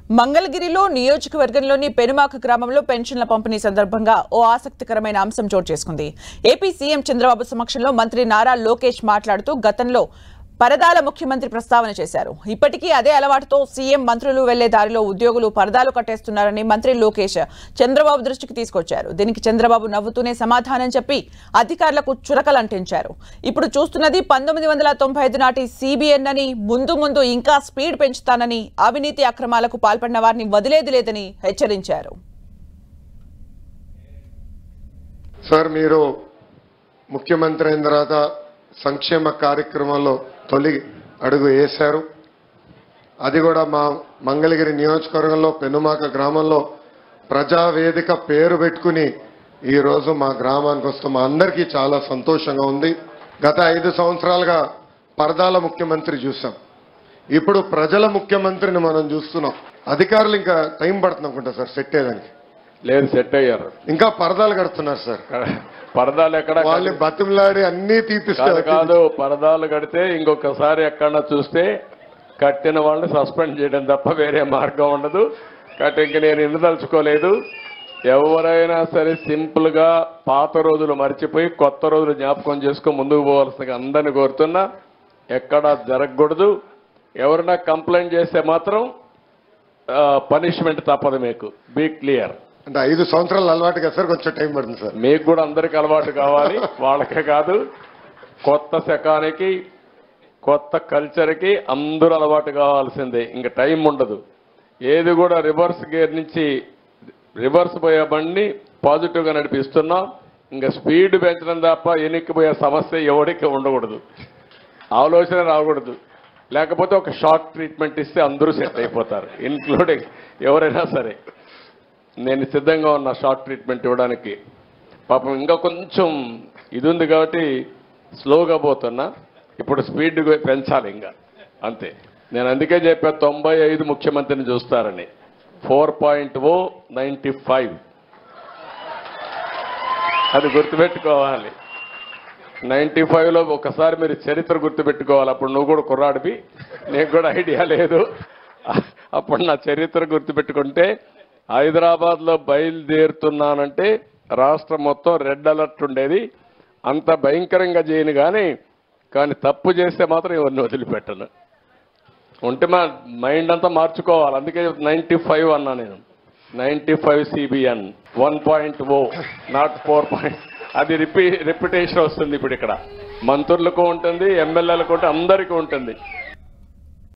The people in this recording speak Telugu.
మంగళగిరిలో నియోజకవర్గంలోని పెనుమాక గ్రామంలో పెన్షన్ల పంపిణీ సందర్భంగా ఓ ఆసక్తికరమైన అంశం చోటు చేసుకుంది ఏపీ సీఎం చంద్రబాబు సమక్షంలో మంత్రి నారా లోకేష్ మాట్లాడుతూ గతంలో పరదాల ముఖ్యమంత్రి ప్రస్తావన చేశారు ఇప్పటికీ అదే అలవాటుతో సీఎం మంత్రులు వెళ్లే దారిలో ఉద్యోగులు పరదాలు కట్టేస్తున్నారని మంత్రి లోకేష్ చంద్రబాబు దృష్టికి తీసుకొచ్చారు దీనికి చంద్రబాబు నవ్వుతూనే సమాధానం చెప్పి అధికారులకు చురకలంటించారు ఇప్పుడు చూస్తున్నది పంతొమ్మిది వందల తొంభై ఐదు నాటి సిబిఎన్ అని ముందు ముందు ఇంకా స్పీడ్ పెంచుతానని అవినీతి అక్రమాలకు పాల్పడిన వారిని వదిలేది లేదని హెచ్చరించారు సార్ మీరు ముఖ్యమంత్రి అయిన తర్వాత సంక్షేమ కార్యక్రమంలో తొలి అడుగు వేశారు అది కూడా మా మంగళగిరి నియోజకవర్గంలో పెనుమాక గ్రామంలో ప్రజావేదిక పేరు పెట్టుకుని ఈరోజు మా గ్రామానికి వస్తాం మా అందరికీ చాలా సంతోషంగా ఉంది గత ఐదు సంవత్సరాలుగా పరదాల ముఖ్యమంత్రి చూసాం ఇప్పుడు ప్రజల ముఖ్యమంత్రిని మనం చూస్తున్నాం అధికారులు ఇంకా టైం పడుతుంది అనుకుంటా సార్ సెట్ అయ్యేదానికి లేదు సెట్ అయ్యారు ఇంకా పరదాలు కడుతున్నారు సార్ పరదాలు ఎక్కడ వాళ్ళని బతిమలాడి అన్ని కాదు తీపిస్తారు కాదు పరదాలు కడితే ఇంకొకసారి ఎక్కడన్నా చూస్తే కట్టిన వాళ్ళని సస్పెండ్ చేయడం తప్ప వేరే మార్గం ఉండదు కాబట్టి ఇంక నేను ఇందదలుచుకోలేదు ఎవరైనా సరే సింపుల్ గా పాత రోజులు మర్చిపోయి కొత్త రోజులు జ్ఞాపకం చేసుకుని ముందుకు పోవాల్సిన అందరిని కోరుతున్నా ఎక్కడా జరగకూడదు ఎవరైనా కంప్లైంట్ చేస్తే మాత్రం పనిష్మెంట్ తప్పదు మీకు బీ క్లియర్ అంటే ఐదు సంవత్సరాలు అలవాటు కదా సార్ కొంచెం టైం పడుతుంది సార్ మీకు కూడా అందరికి అలవాటు కావాలి వాళ్ళకే కాదు కొత్త శకానికి కొత్త కల్చర్కి అందరూ అలవాటు కావాల్సిందే ఇంకా టైం ఉండదు ఏది కూడా రివర్స్ గేర్ నుంచి రివర్స్ పోయే బండిని పాజిటివ్గా నడిపిస్తున్నాం ఇంకా స్పీడ్ పెంచడం తప్ప ఎనిక్కిపోయే సమస్య ఎవరికి ఉండకూడదు ఆలోచన రాకూడదు లేకపోతే ఒక షార్ట్ ట్రీట్మెంట్ ఇస్తే అందరూ సెట్ అయిపోతారు ఇన్క్లూడింగ్ ఎవరైనా సరే నేను సిద్ధంగా ఉన్న షార్ట్ ట్రీట్మెంట్ ఇవ్వడానికి పాపం ఇంకా కొంచెం ఇది ఉంది కాబట్టి స్లోగా పోతున్నా ఇప్పుడు స్పీడ్ పెంచాలి ఇంకా అంతే నేను అందుకే చెప్పా తొంభై ఐదు ముఖ్యమంత్రిని చూస్తారని four point o ninety five అది గుర్తుపెట్టుకోవాలి నైంటీ ఫైవ్లో ఒకసారి మీరు చరిత్ర గుర్తుపెట్టుకోవాలి అప్పుడు నువ్వు కూడా కుర్రాడివి నీకు కూడా ఐడియా లేదు అప్పుడు నా చరిత్ర గుర్తుపెట్టుకుంటే హైదరాబాద్లో బయలుదేరుతున్నానంటే రాష్ట్రం మొత్తం రెడ్ అలర్ట్ ఉండేది అంత భయంకరంగా చేయను కానీ కానీ తప్పు చేస్తే మాత్రం ఎవరిని వదిలిపెట్టను ఉంటే మా మైండ్ అంతా మార్చుకోవాలి అందుకే నైంటీ ఫైవ్ అన్నా నేను ninety five CBN one point o not four point అది రిపీ రిపిటేషన్ వస్తుంది ఇప్పుడు ఇక్కడ మంత్రులకు ఉంటుంది ఎమ్మెల్యేలకు ఉంటుంది అందరికీ ఉంటుంది